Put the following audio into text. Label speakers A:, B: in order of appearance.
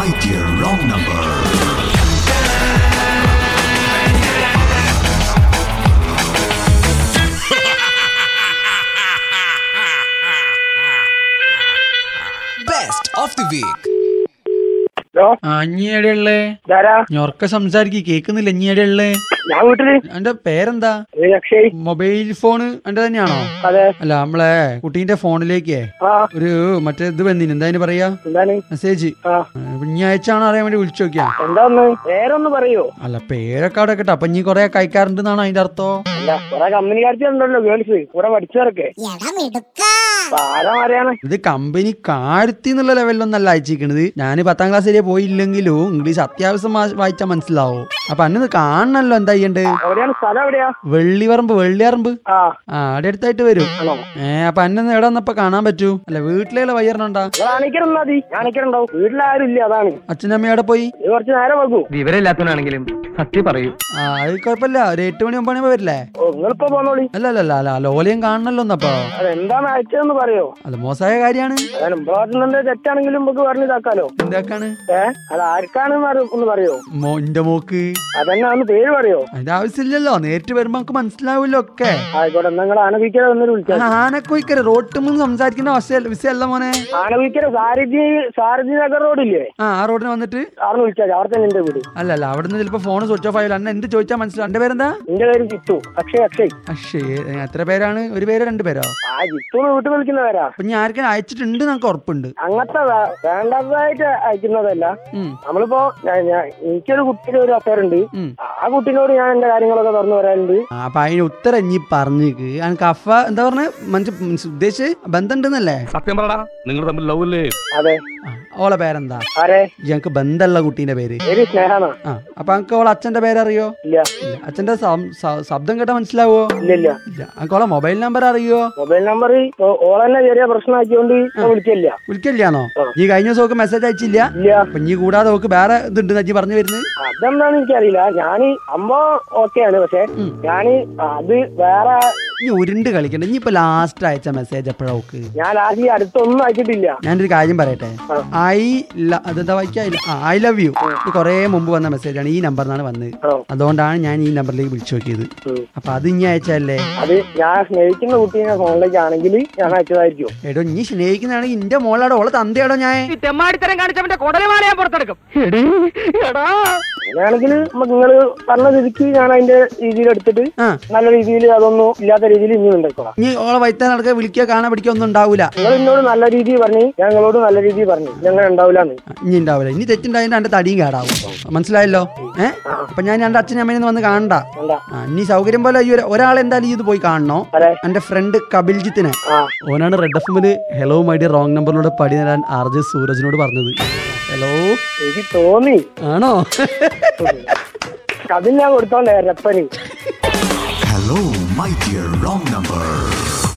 A: My dear wrong number.
B: Best of the week.
C: Hello
D: അഞ്ഞിയടെയുള്ളേ
C: ധാരാ
D: ഞൊറക്ക സംസാരിക്ക് കേക്കുന്നില്ല അഞ്ഞിയടെയുള്ളേ
C: ഞാൻ വീട്ടില്
D: എന്റെ പേരെന്താ
C: ഇത് അക്ഷയ്
D: മൊബൈൽ ഫോണ് എന്റെ തന്നെയാണോ
C: അതെ
D: അല്ല നമ്മളെ കുട്ടീന്റെ ഫോണിലേക്ക്
C: ആ
D: ഒരു മറ്റേ ഇത് വന്നിന് എന്താ അതിന് പറയാ
C: എന്താണ്
D: മെസ്സേജ്
C: ആ
D: ഇനി അയച്ചാണോ അറിയാൻ വേണ്ടി വിളിച്ചു നോക്കിയാ
C: എന്താന്ന് പേരൊന്ന് പറയോ
D: അല്ല പേരൊക്കെ അവിടെ കേട്ടോ അപ്പൊ ഇനി കൊറേ കഴിക്കാറുണ്ടെന്നാണോ അതിന്റെ അർത്ഥം
C: അല്ല കുറെ കമ്പനിക്കാർക്കുണ്ടല്ലോ ഗേൾസ് കൂടെ പഠിച്ചവരൊക്കെ
E: എടാ മിടുക്ക
C: അപ്പൊ ആരാ അറിയാണ്
D: ഇത് കമ്പനി കാര്യത്തി എന്നുള്ള ലെവലിലൊന്നല്ല അയച്ചിരിക്കണത് ഞാൻ പത്താം ക്ലാസ് വരെ പോയില്ലെങ്കിലും ഇംഗ്ലീഷ് അത്യാവശ്യം വാ- വായിച്ചാൽ മനസ്സിലാവും അപ്പൊ അന്നത് കാണണല്ലോ എന്താ ചെയ്യണ്ട്
C: എവിടെയാണ് സ്ഥലം എവിടെയാ
D: വെള്ളിവറമ്പ് വെള്ളിയറമ്പ്
C: ആ
D: ആ അവിടെ അടുത്തായിട്ട് വരും
C: ആണോ
D: ഏ അപ്പൊ അന്നെ എവിടെ വന്നപ്പോ കാണാൻ പറ്റൂ അല്ല വീട്ടിലുള്ള വയ്യറിനുണ്ടാ
C: നിങ്ങൾ അണിക്കരുന്നാ മതി ഞാണിക്കരുണ്ടാവും വീട്ടിലാരും ഇല്ല അതാണ്
D: അച്ഛനമ്മ എവിടെ പോയി
C: ഇത് കുറച്ച് നേരം വെക്കൂ
F: വിവരമില്ലാത്തവനാണെങ്കിലും സത്യം പറയൂ
D: ആ അത് കുഴപ്പമില്ല ഒരു എട്ട് മണി ഒമ്പത് മണി വരില്ലേ
C: ഓ നിങ്ങളിപ്പോ പോന്നോളി
D: അല്ല അല്ല അല്ല അല്ല ലോലയും കാണണല്ലോ ഒന്നപ്പോ
C: അതെന്താണ് അയച്ചതെന്ന് പറയോ
D: അത് മോശമായ കാര്യാണ്
C: അതാണ് ഭാഗത്തുനിന്ന് തെറ്റാണെങ്കിലും നമുക്ക് പറഞ്ഞു ഇതാക്കാലോ
D: എന്താക്കാണ്
C: ഏ അത് ആർക്കാണെന്ന് അറിയോ- ഒന്ന് പറയോ
D: മോന്റെ മോക്ക്
C: അതന്നെ ഒന്ന് പേര് പറയോ
D: അതിന്റെ ആവശ്യമില്ലല്ലോ നേരിട്ട് വരുമ്പോ നമുക്ക് മനസ്സിലാവില്ലോ ഒക്കെ
C: ആയിക്കോട്ടെ നിങ്ങൾ ആനവിക്കര വന്നൊരു വിളിച്ചാൽ
D: ആനക്കൊയ്ക്കര റോട്ടിൽ നിന്ന് സംസാരിക്കുന്ന അവസ്ഥ വിഷയമല്ല മോനെ
C: ആനവിക്കര സാരഥി സാരഥി നഗർ റോഡില്ലേ
D: ആ ആ റോഡിന് വന്നിട്ട്
C: അവിടെ വിളിച്ചാൽ അവിടെ തന്നെ എന്റെ വീട്
D: അല്ല അല്ല അവിടെ നിന്ന് ചിലപ്പോ ഫോൺ സ്വിച്ച് ഓഫ് ആയില്ല അന്നെ എന്ത് ചോദിച്ചാൽ മനസ്സിലാവും എന്റെ പേരെന്താ
C: എന്റെ പേര് ജിത്തു അക്ഷയ് അക്ഷയ്
D: അക്ഷേ എത്ര പേരാണ് ഒരു പേരോ രണ്ട് പേരോ
C: ആ ജിത്തുന്ന് വീട്ടിൽ വിളിക്കുന്നവരാ
D: അപ്പൊ ഞാൻ ആർക്കും അയച്ചിട്ടുണ്ട് നമുക്ക് ഉറപ്പുണ്ട്
C: അങ്ങനത്തെ വേ- വേണ്ടാത്തതായിട്ട് അയക്കുന്നതല്ല
D: ഉം,
C: നമ്മളിപ്പോ ഞാൻ- ഞാൻ- എനിക്കൊരു കുട്ടിയുടെ ഒരു അഫയർ ഉണ്ട്
D: ഉം.
C: ആ കുട്ടീനോട് ഞാൻ എന്റെ കാര്യങ്ങളൊക്കെ തുറന്നു പറയാനുണ്ട്
D: ആ, അപ്പൊ അതിന് ഉത്തരം ഇനി പറഞ്ഞേക്ക് എനിക്ക് അഫ എന്താ പറഞ്ഞ മനസ്സ് ഉദ്ദേശിച്ച് ബന്ധം ഉണ്ടെന്നല്ലേ
F: സത്യം പറടാ നിങ്ങൾ തമ്മിൽ ലവ് അല്ലേ
C: അതെ
D: ആ, ഓളെ പേരെന്താ
C: ആരെ
D: ഞങ്ങക്ക് ബന്ധമുള്ള കുട്ടീന്റെ പേര്
C: പേര് സ്നേഹാണോ
D: ആ അപ്പൊ എനിക്ക് ഓളെ അച്ഛന്റെ പേരറിയോ
C: ഇല്ല
D: ഇല്ല അച്ഛന്റെ സം- സ- ശബ്ദം കേട്ടാ മനസ്സിലാവോ
C: ഇല്ല ഇല്ല
D: ഇല്ല എനിക്ക് ഓളെ മൊബൈൽ നമ്പർ അറിയോ
C: മൊബൈൽ നമ്പർ ഓളെന്നെ ചെറിയ പ്രശ്നമാക്കിയോണ്ട് ഞാൻ വിളിക്കില്ല
D: വിളിക്കില്ലാന്നോ
C: ആ.
D: നീ കഴിഞ്ഞ ദിവസം ഒക്കെ മെസ്സേജ് അയച്ചില്ല
C: ഇല്ല
D: അപ്പൊ നീ കൂടാതെ നോക്ക് വേറെ ഇതുണ്ട് നീ പറഞ്ഞു വരുന്നത്
C: അതെന്താന്ന് എനിക്കറിയില്ല ഞാന് അമ്മ ഓക്കെയാണ് പക്ഷെ ഞാന് അത് വേറെ
D: നീ ഉരുണ്ട് കളിക്കണ്ട നീ ഇപ്പൊ ലാസ്റ്റ് അയച്ച മെസ്സേജ് എപ്പോഴാ നോക്ക്
C: ഞാൻ ലാസ്റ്റ് അടുത്തൊന്നും അയച്ചിട്ടില്ല
D: ഞാനൊരു കാര്യം പറയട്ടെ ഐ അതെന്താ വായിക്കാ ഐ ലവ് യു ഇത് കുറേ മുമ്പ് വന്ന മെസ്സേജ് ആണ് ഈ നമ്പറിനാണ് വന്നത്
C: ആണോ?
D: അതുകൊണ്ടാണ് ഞാൻ ഈ നമ്പറിലേക്ക് വിളിച്ചു നോക്കിയത്
C: ഉം.
D: അപ്പൊ അത് ഇനി അയച്ചല്ലേ
C: അത് ഞാൻ സ്നേഹിക്കുന്ന കുട്ടീനെ ഫോണിലേക്ക് ആണെങ്കിൽ ഞാൻ അയച്ചതായിരിക്കും
D: എടോ നീ സ്നേഹിക്കുന്നതാണെങ്കിൽ ഇന്റെ മോളാടോ ഓളെ തന്തയാടോ ഞാൻ
F: ഈ തെമ്മാടിത്തരം കാണിച്ചവന്റെ കുടലുമാല ഞാൻ പുറത്തെടുക്കും എടീ, എടാ
C: അങ്ങനെയാണെങ്കിൽ നിങ്ങൾ പറഞ്ഞ സ്ഥിതിക്ക് ഞാൻ അതിന്റെ രീതിയിൽ എടുത്തിട്ട്
D: ആ
C: നല്ല രീതിയിൽ അതൊന്നും ഇല്ലാത്ത രീതിയിൽ ഇനി ഉണ്ടായിക്കോളാം
D: നീ ഓളെ വൈത്താൻ നടക്കുക വിളിക്കുക കാണാൻ പിടിക്കുക ഒന്നും ഉണ്ടാവൂല
C: നിങ്ങൾ എന്നോട് നല്ല രീതിയിൽ പറഞ്ഞു ഞാൻ നിങ്ങളോട് നല്ല രീതിയിൽ പറഞ്ഞു ഞങ്ങൾ ഉണ്ടാവില്ലാന്ന്
D: ആ, ഇനി ഉണ്ടാവില്ല ഇനി തെറ്റുണ്ടായതിന്റെ എന്റെ തടിയും കേടാവും മനസ്സിലായല്ലോ ഏ അപ്പൊ ഞാൻ എന്റെ അച്ഛനും അമ്മേനെ വന്ന് കാണണ്ട
C: എന്താ
D: ആ, ഇനി സൗകര്യം പോലെ ഈ ഒരു- ഒരാളെ എന്തായാലും ഈ ഇത് പോയി കാണണോ
C: അതെ
D: എന്റെ ഫ്രണ്ട് കപിൽജിത്തിനെ
C: ആ
D: ഓനാണ് റെഡ് എഫ് എമ്മില് ഹലോ മൈ ഡിയർ റോങ് നമ്പറിലൂടെ പടി നേടാൻ ആർ ജെ സൂരജിനോട് പറഞ്ഞത് ഹലോ
C: എനിക്ക് തോന്നി
D: ആണോ
C: അതിന് ഞാൻ കൊടുത്തോണ്ടേ രപ്പന്
A: Hello, my dear wrong number.